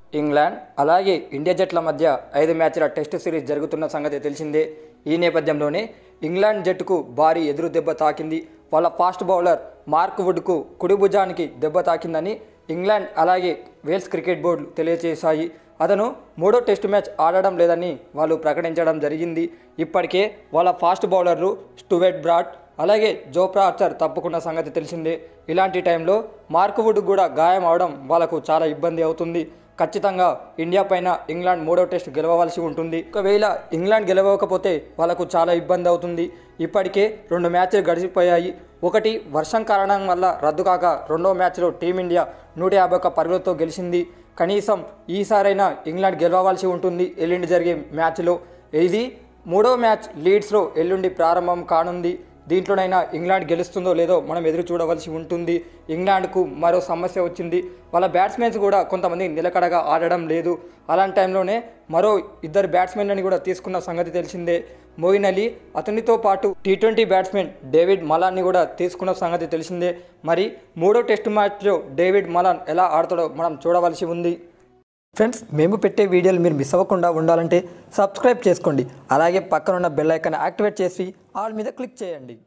England అలాగే India జట్ల మధ్య ఐదు మ్యాచ్ల టెస్ట్ సిరీస్ జరుగుతున్న సంగతి తెలిసిందే ఈ నేపథ్యంలోనే ఇంగ్లాండ్ జట్టుకు భారీ ఎదురు దెబ్బ తాకింది వాళ్ళ ఫాస్ట్ బౌలర్ మార్క్ వుడ్కు కుడి భుజానికి దెబ్బ తాకిందని ఇంగ్లాండ్ అలాగే వేల్స్ క్రికెట్ బోర్డు తెలియజేశాయి అతను మూడో టెస్ట్ మ్యాచ్ ఆడడం లేదని వాళ్ళు ప్రకటించడం జరిగింది ఇప్పటికే వాళ్ళ ఫాస్ట్ బౌలర్లు స్టువెట్ బ్రాట్ అలాగే జోప్రా ఆర్చర్ తప్పుకున్న సంగతి తెలిసిందే ఇలాంటి టైంలో మార్క్ వుడ్ కూడా గాయం అవడం వాళ్ళకు చాలా ఇబ్బంది అవుతుంది ఖచ్చితంగా ఇండియా పైన ఇంగ్లాండ్ మూడో టెస్ట్ గెలవవలసి ఉంటుంది ఒకవేళ ఇంగ్లాండ్ గెలవకపోతే వాళ్ళకు చాలా ఇబ్బంది అవుతుంది ఇప్పటికే రెండు మ్యాచ్లు గడిచిపోయాయి ఒకటి వర్షం కారణం వల్ల రద్దు కాక రెండో మ్యాచ్లో టీమిండియా నూట యాభై ఒక్క పరుగులతో గెలిచింది కనీసం ఈసారైనా ఇంగ్లాండ్ గెలవవలసి ఉంటుంది ఎల్లుండి జరిగే మ్యాచ్లో ఇది మూడో మ్యాచ్ లీడ్స్లో ఎల్లుండి ప్రారంభం కానుంది దీంట్లోనైనా ఇంగ్లాండ్ గెలుస్తుందో లేదో మనం ఎదురు చూడవలసి ఉంటుంది ఇంగ్లాండ్కు మరో సమస్య వచ్చింది వాళ్ళ బ్యాట్స్మెన్స్ కూడా కొంతమంది నిలకడగా ఆడడం లేదు అలాంటి టైంలోనే మరో ఇద్దరు బ్యాట్స్మెన్లని కూడా తీసుకున్న సంగతి తెలిసిందే మోయిన్ అలీ అతనితో పాటు టీ ట్వంటీ బ్యాట్స్మెన్ డేవిడ్ మలాన్ని కూడా తీసుకున్న సంగతి తెలిసిందే మరి మూడో టెస్ట్ మ్యాచ్లో డేవిడ్ మలాన్ ఎలా ఆడతాడో మనం చూడవలసి ఉంది ఫ్రెండ్స్ మేము పెట్టే వీడియోలు మీరు మిస్ అవ్వకుండా ఉండాలంటే సబ్స్క్రైబ్ చేసుకోండి అలాగే పక్కనున్న బెల్ ఐకాన్ యాక్టివేట్ చేసి ఆల్ మీద క్లిక్ చేయండి